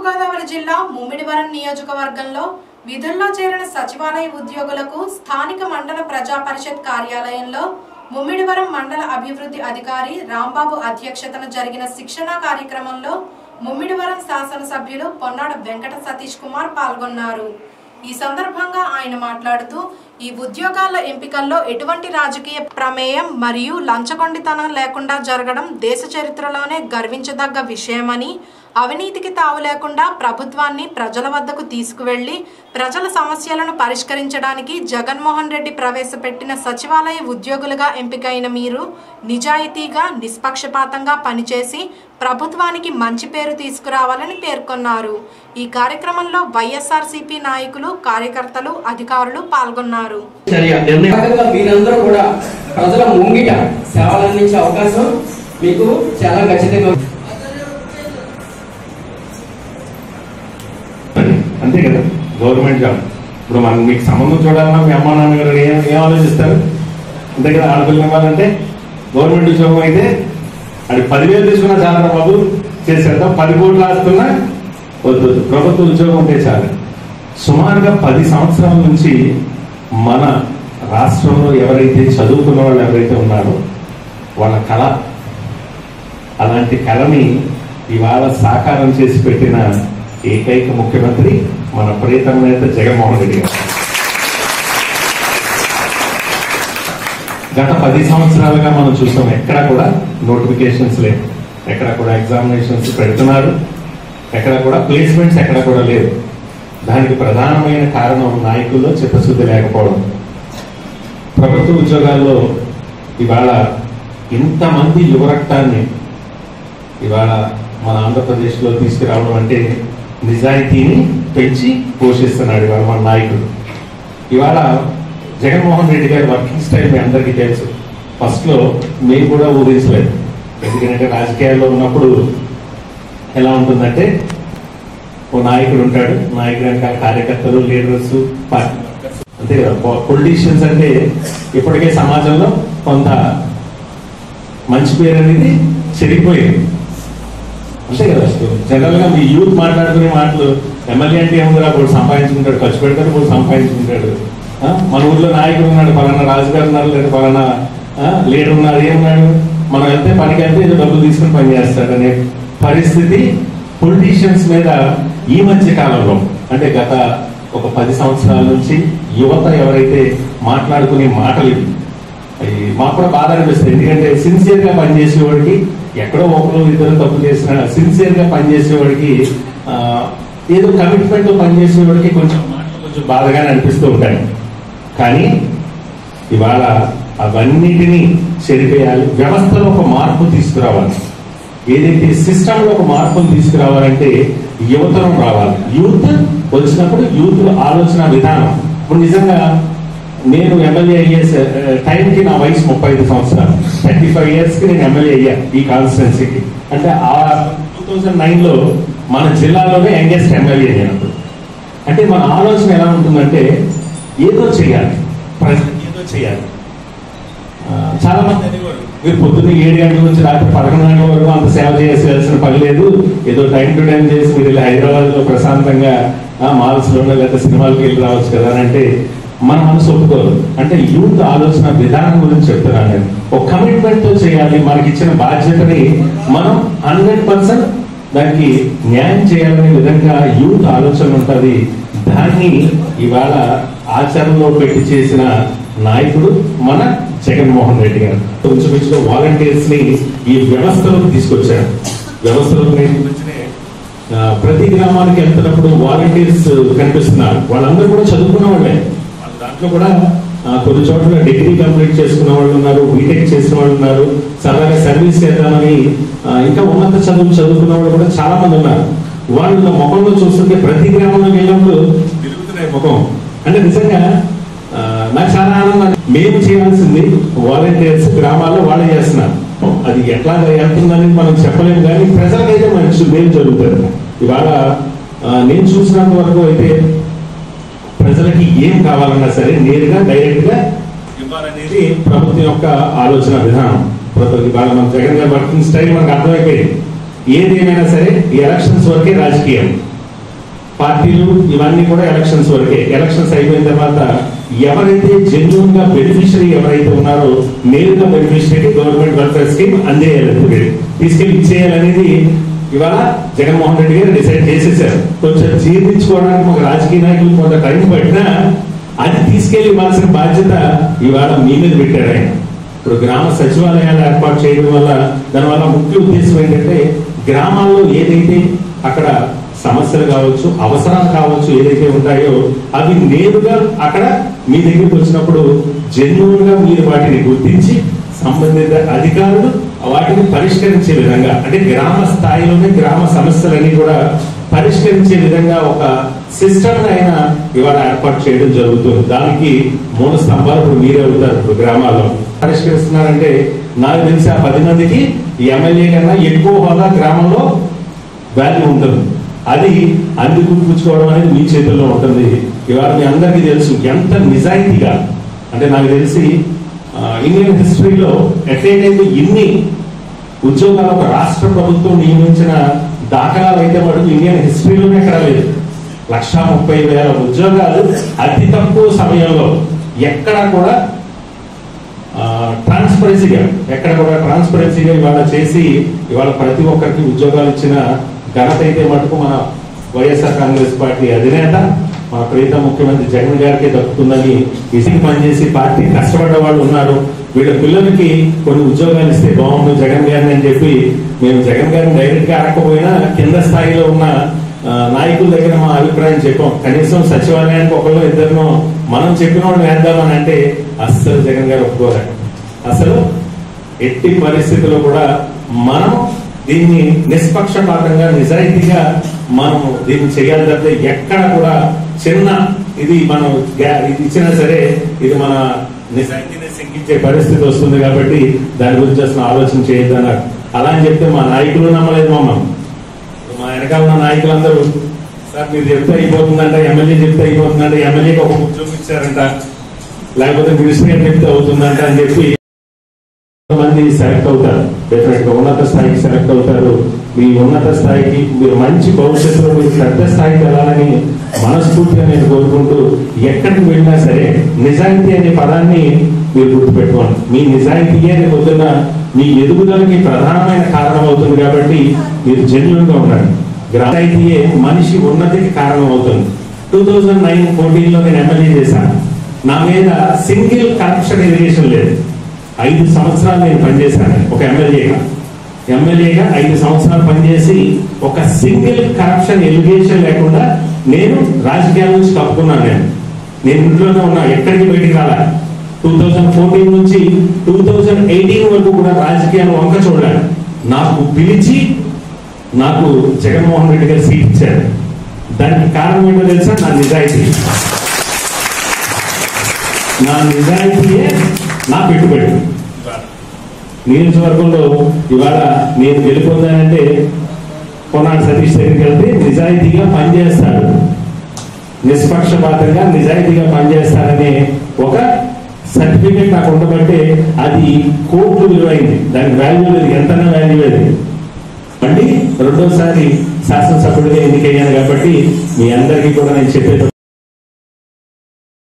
తూర్పుగోదావరి జిల్లా ముమ్మిడివరం నియోజకవర్గంలో విధుల్లో చేరిన సచివాలయ ఉద్యోగులకు స్థానిక మండల ప్రజా పరిషత్ కార్యాలయంలో ముమ్మిడివరం మండల అభివృద్ధి అధికారి రాంబాబు అధ్యక్షతన జరిగిన శిక్షణా కార్యక్రమంలో ముమ్మిడివరం శాసనసభ్యులు పొన్నాడ వెంకట సతీష్ కుమార్ పాల్గొన్నారు ఈ సందర్భంగా ఆయన మాట్లాడుతూ ఈ ఉద్యోగాల ఎంపికల్లో ఎటువంటి రాజకీయ ప్రమేయం మరియు లంచగొండితనం లేకుండా జరగడం దేశ చరిత్రలోనే గర్వించదగ్గ విషయమని అవినీతికి తావు లేకుండా ప్రభుత్వాన్ని ప్రజల వద్దకు తీసుకువెళ్లి ప్రజల సమస్యలను పరిష్కరించడానికి జగన్మోహన్ రెడ్డి ప్రవేశపెట్టిన సచివాలయ ఉద్యోగులుగా ఎంపికైన మీరు నిజాయితీగా నిష్పక్షపాతంగా పనిచేసి ప్రభుత్వానికి మంచి పేరు తీసుకురావాలని పేర్కొన్నారు ఈ కార్యక్రమంలో వైఎస్ఆర్సీపీ నాయకులు కార్యకర్తలు అధికారులు పాల్గొన్నారు చర్య నిర్ణయం భాగంగా మీరందరూ కూడా ప్రజల ముంగిట సేవలు అందించే అవకాశం మీకు చాలా ఖచ్చితంగా ఉంది. అంతే కదా గవర్నమెంట్ జాబ్ ఇప్పుడు మనం మీకు సంబంధం చూడాలన్నా మీ అమ్మా నాన్నగారు ఏం ఏం ఆలోచిస్తారు అంతే కదా ఆడపిల్లలు ఇవ్వాలంటే గవర్నమెంట్ ఉద్యోగం అయితే అది పదివేలు తీసుకున్నా చాలా బాబు చేసేద్దాం పది కోట్లు ఆస్తున్నా వద్దు ప్రభుత్వ ఉద్యోగం ఉంటే చాలు సుమారుగా పది సంవత్సరాల నుంచి మన రాష్ట్రంలో ఎవరైతే చదువుకున్న వాళ్ళు ఎవరైతే ఉన్నారో వాళ్ళ కళ అలాంటి కళని ఇవాళ సాకారం చేసి పెట్టిన ఏకైక ముఖ్యమంత్రి మన ప్రీతం నేత జగన్మోహన్ రెడ్డి గారు గత పది సంవత్సరాలుగా మనం చూసాం ఎక్కడ కూడా నోటిఫికేషన్స్ లేవు ఎక్కడ కూడా ఎగ్జామినేషన్స్ పెడుతున్నారు ఎక్కడ కూడా ప్లేస్మెంట్స్ ఎక్కడ కూడా లేవు దానికి ప్రధానమైన కారణం నాయకుల్లో చిత్తశుద్ధి లేకపోవడం ప్రభుత్వ ఉద్యోగాల్లో ఇవాళ ఇంతమంది యువరక్తాన్ని ఇవాళ మన ఆంధ్రప్రదేశ్లో తీసుకురావడం అంటే నిజాయితీని పెంచి పోషిస్తున్నాడు ఇవాళ మన నాయకుడు ఇవాళ జగన్మోహన్ రెడ్డి గారి వర్కింగ్ స్టైల్ మీ అందరికీ తెలుసు ఫస్ట్లో మేము కూడా ఊహించలేదు ఎందుకంటే రాజకీయాల్లో ఉన్నప్పుడు ఎలా ఉంటుందంటే ఓ నాయకుడు ఉంటాడు నాయకుడు వెనకాల కార్యకర్తలు లీడర్స్ పార్టీ వర్కర్స్ అంతే కదా పొలిటీషియన్స్ అంటే ఇప్పటికే సమాజంలో కొంత మంచి పేరు అనేది చెరిగిపోయింది అంతే కదా జనరల్ గా మీ యూత్ మాట్లాడుకునే మాటలు ఎమ్మెల్యే అంటే ఏముందిరా ఇప్పుడు సంపాదించుకుంటాడు ఖర్చు పెడతాడు ఇప్పుడు సంపాదించుకుంటాడు ఆ, మన ఊర్లో నాయకుడు ఉన్నాడు పలానా రాజుగారు ఉన్నారు లేదా పలానా లీడర్ ఉన్నారు ఏమున్నాడు మనం వెళ్తే పనికి వెళ్తే ఏదో డబ్బులు తీసుకుని పని చేస్తాడు అనే పరిస్థితి పొలిటీషియన్స్ మీద ఈ మధ్య కాలంలో అంటే గత ఒక పది సంవత్సరాల నుంచి యువత ఎవరైతే మాట్లాడుకునే మాటలు ఇవి అవి మాకు కూడా బాధ అనిపిస్తుంది ఎందుకంటే సిన్సియర్ గా పనిచేసేవాడికి ఎక్కడో ఒకరు ఇద్దరు తప్పు చేసిన సిన్సియర్ గా పనిచేసేవాడికి ఆ, ఏదో కమిట్మెంట్ తో పనిచేసేవాడికి కొంచెం మాటలు కొంచెం బాధగానే అనిపిస్తూ ఉంటాయి కానీ ఇవాళ అవన్నిటినీ చెరిపేయాలి వ్యవస్థలో ఒక మార్పు తీసుకురావాలి ఏదైతే సిస్టమ్ లో ఒక మార్పును తీసుకురావాలంటే యువతరం రావాలి యూత్ వచ్చినప్పుడు యూత్ ఆలోచన విధానం ఇప్పుడు నిజంగా నేను ఎమ్మెల్యే అయ్యే స- టైంకి నా వయసు ముప్పై ఐదు సంవత్సరాలు థర్టీ ఫైవ్ ఇయర్స్ కి నేను ఎమ్మెల్యే అయ్యా ఈ కాన్స్టిట్యున్సీకి అంటే ఆ టూ థౌజండ్ నైన్ లో మన జిల్లాలోనే యంగెస్ట్ ఎమ్మెల్యే అయినప్పుడు అంటే మన ఆలోచన ఎలా ఉంటుందంటే ఏదో చేయాలి ప్రజలకు ఏదో చేయాలి ఆ, చాలా మంది అనేవారు మీరు పొద్దున్న ఏడు గంటల నుంచి రాత్రి పదకొండు గంటల వరకు అంత సేవ చేయాల్సిన పని లేదు ఏదో టైం టు టైం చేసి మీరు ఇలా హైదరాబాద్ లో ప్రశాంతంగా మాల్స్ లో లేదా సినిమాలకు వెళ్ళి రావచ్చు కదా అని అంటే మన మనసు ఒప్పుకోదు అంటే యూత్ ఆలోచన విధానం గురించి చెప్తున్నాను నేను ఒక కమిట్మెంట్ తో చేయాలి మనకి ఇచ్చిన బాధ్యతని మనం హండ్రెడ్ పర్సెంట్ దానికి న్యాయం చేయాలనే విధంగా యూత్ ఆలోచన ఉంటుంది దాన్ని ఇవాళ ఆచరణలో పెట్టి చేసిన నాయకుడు మన జగన్మోహన్ రెడ్డి గారు కొంచెం వాలంటీర్స్ ని ఈ వ్యవస్థలోకి తీసుకొచ్చారు వ్యవస్థలోకి తీసుకొచ్చినే, ఆ, ప్రతి గ్రామానికి వెళ్తున్నప్పుడు వాలంటీర్స్ కనిపిస్తున్నారు వాళ్ళందరూ కూడా చదువుకున్న వాళ్ళే వాళ్ళ దాంట్లో కూడా ఆ, కొన్ని చోట్ల డిగ్రీ కంప్లీట్ చేసుకున్న వాళ్ళు ఉన్నారు బీటెక్ చేసిన వాళ్ళు ఉన్నారు సరదాగా సర్వీస్ చేద్దామని ఆ, ఇంకా ఉన్నత చదువు చదువుకున్న వాళ్ళు కూడా చాలా మంది ఉన్నారు వాళ్ళ ముఖంలో చూస్తుంటే ప్రతి గ్రామంలోకి వెళ్ళినప్పుడు తిరుగుతున్నాయి ముఖం అంటే నిజంగా ఆ, నాకు చాలా ఆనందం మేము చేయాల్సింది వాలంటీర్స్ గ్రామాల్లో వాళ్ళే చేస్తున్నారు అది ఎట్లా వెళ్తుందని మనం చెప్పలేము కానీ ప్రజలకైతే మంచి మేలు జరుగుతుంది ఇవాళ ఆ, నేను చూసినంత వరకు అయితే ప్రజలకి ఏం కావాలన్నా సరే నేరుగా డైరెక్ట్ గా ఇవ్వాలనేది ప్రభుత్వం యొక్క ఆలోచన విధానం ప్రభుత్వం ఇవాళ మన జగన్ గారి వర్కింగ్ స్టైల్ మనకు అర్థమైపోయింది ఏదేమైనా సరే ఈ ఎలక్షన్స్ వరకే రాజకీయం పార్టీలు ఇవన్నీ కూడా ఎలక్షన్స్ వరకే ఎలక్షన్స్ అయిపోయిన తర్వాత ఎవరైతే జెన్యున్ గా బెనిఫిషరీ ఎవరైతే ఉన్నారో నేరుగా బెనిఫిషరీ గవర్నమెంట్ వెల్ఫేర్ స్కీమ్ అందేయాలి తీసుకెళ్లి ఇచ్చేయాలనేది ఇవాళ జగన్మోహన్ రెడ్డి గారు డిసైడ్ చేసేసారు కొంచెం జీర్ణించుకోవడానికి మాకు రాజకీయ నాయకులు కొంత టైం పట్టినా అది తీసుకెళ్లి ఇవ్వాల్సిన బాధ్యత ఇవాళ మీ మీద పెట్టారు ఆయన ఇప్పుడు గ్రామ సచివాలయాలు ఏర్పాటు చేయడం వల్ల దానివల్ల ముఖ్య ఉద్దేశం ఏంటంటే గ్రామాల్లో ఏదైతే అక్కడ సమస్యలు కావచ్చు అవసరాలు కావచ్చు ఏదైతే ఉంటాయో అవి నేరుగా అక్కడ మీ దగ్గరికి వచ్చినప్పుడు జెన్యున్ గా మీరు వాటిని గుర్తించి సంబంధిత అధికారులు వాటిని పరిష్కరించే విధంగా అంటే గ్రామ స్థాయిలోనే గ్రామ సమస్యలన్నీ కూడా పరిష్కరించే విధంగా ఒక సిస్టమ్ అయినా ఇవాళ ఏర్పాటు చేయడం జరుగుతుంది దానికి మూడు స్తంభాలు ఇప్పుడు మీరే అవుతారు ఇప్పుడు గ్రామాల్లో పరిష్కరిస్తున్నారంటే నాకు తెలిసి ఆ పది మందికి ఎమ్మెల్యే కన్నా ఎక్కువ హోదా గ్రామంలో వాల్యూ ఉంటుంది అది అందిపుచ్చుకోవడం అనేది మీ చేతుల్లో ఉంటుంది ఇవాళ మీ అందరికీ తెలుసు ఎంత నిజాయితీగా అంటే నాకు తెలిసి ఆ, ఇండియన్ హిస్టరీలో ఎట్లయితే ఇన్ని ఉద్యోగాలు ఒక రాష్ట్ర ప్రభుత్వం నియమించిన దాఖలాలు అయితే మటుకు ఇండియన్ హిస్టరీలోనే ఎక్కడ లేదు లక్షా ముప్పై వేల ఉద్యోగాలు అతి తక్కువ సమయంలో ఎక్కడ కూడా ట్రాన్స్పరెన్సీగా ఎక్కడ కూడా ట్రాన్స్పరెన్సీగా ఇవాళ చేసి ఇవాళ ప్రతి ఒక్కరికి ఉద్యోగాలు ఇచ్చిన ఘనత అయితే మటుకు మన వైఎస్ఆర్ కాంగ్రెస్ పార్టీ అధినేత మన ప్రీత ముఖ్యమంత్రి జగన్ గారికి దక్కుతుందని ఇసికి పనిచేసి పార్టీ కష్టపడ్డ వాళ్ళు ఉన్నారు వీళ్ళ పిల్లలకి కొన్ని ఉద్యోగాలు ఇస్తే బాగుండు జగన్ గారిని అని చెప్పి మేము జగన్ గారిని డైరెక్ట్ గా అడగకపోయినా కింద స్థాయిలో ఉన్న ఆ, నాయకుల దగ్గర మా అభిప్రాయం చెప్పాం కనీసం సచివాలయానికి ఒకళ్ళు ఇద్దరు మనం చెప్పిన వాళ్ళు వేద్దామని అంటే అస్సలు జగన్ గారు ఒప్పుకోరు అసలు ఎట్టి పరిస్థితుల్లో కూడా మనం దీన్ని నిష్పక్షపాతంగా నిజాయితీగా మనం దీన్ని చేయాలి తప్పితే ఎక్కడ కూడా చిన్న ఇది మనం గ్యా- ఇది ఇచ్చినా సరే ఇది మన నిజాయితీని శంకించే పరిస్థితి వస్తుంది కాబట్టి దాని గురించి అసలు ఆలోచన చేయొద్దన్నారు అలా అని చెప్తే మా నాయకులు నమ్మలేదు మమ్మల్ని మా వెనకాల ఉన్న నాయకులందరూ సార్ మీరు చెప్తే అయిపోతుందంట ఎమ్మెల్యే చెప్తే అయిపోతుందంట ఎమ్మెల్యేకి ఒక ఉద్యోగం ఇచ్చారంట లేకపోతే మినిస్టర్ గారు చెప్తే అవుతుందంట అని చెప్పి కొంతమంది సెలెక్ట్ అవుతారు డెఫినెట్ గా ఉన్నత స్థాయికి సెలెక్ట్ అవుతారు మీ ఉన్నత స్థాయికి మీరు మంచి భవిష్యత్తులో మీరు పెద్ద స్థాయికి వెళ్ళాలని మనస్ఫూర్తిగా నేను కోరుకుంటూ ఎక్కడికి వెళ్ళినా సరే నిజాయితీ అనే పదాన్ని మీరు గుర్తుపెట్టుకోండి మీ నిజాయితీయే రేపు పొద్దున్న మీ ఎదుగుదలకి ప్రధానమైన కారణం అవుతుంది కాబట్టి మీరు జెన్యున్ గా ఉండండి నిజాయితీయే మనిషి ఉన్నతికి కారణం అవుతుంది టూ థౌజండ్ నైన్ ఫోర్టీన్ లో నేను ఎమ్మెల్యే చేశాను నా మీద సింగిల్ కరప్షన్ ఎలిగేషన్ లేదు ఐదు సంవత్సరాలు నేను పనిచేశాను ఒక ఎమ్మెల్యేగా ఎమ్మెల్యేగా ఐదు సంవత్సరాలు పనిచేసి ఒక సింగిల్ కరప్షన్ ఎలిగేషన్ లేకుండా నేను రాజకీయాల నుంచి తప్పుకున్నాను నేను నేను ఇంట్లోనే ఉన్నా ఎక్కడికి బయటికి రాలా టూ థౌజండ్ ఫోర్టీన్ నుంచి టూ థౌజండ్ ఎయిటీన్ వరకు కూడా రాజకీయాలు వంక చూడాలి నాకు పిలిచి నాకు జగన్మోహన్ రెడ్డి గారు సీట్ ఇచ్చారు దానికి కారణం ఏంటో తెలుసా నా నిజాయితీ నా నిజాయితీయే నా పెట్టుబడి నియోజకవర్గంలో ఇవాళ నేను గెలుపొందానంటే కొనాడు సతీష్ దగ్గరికి వెళ్తే నిజాయితీగా పనిచేస్తాడు నిష్పక్షపాతంగా నిజాయితీగా పనిచేస్తాడనే ఒక సర్టిఫికేట్ నాకు ఉండబట్టే అది కోట్లు విలువైంది దానికి వాల్యూ లేదు ఎంతనే వాల్యూ లేదు మళ్ళీ రెండోసారి శాసనసభ్యుడిగా ఎన్నికయ్యాను కాబట్టి మీ అందరికీ కూడా నేను చెప్పేది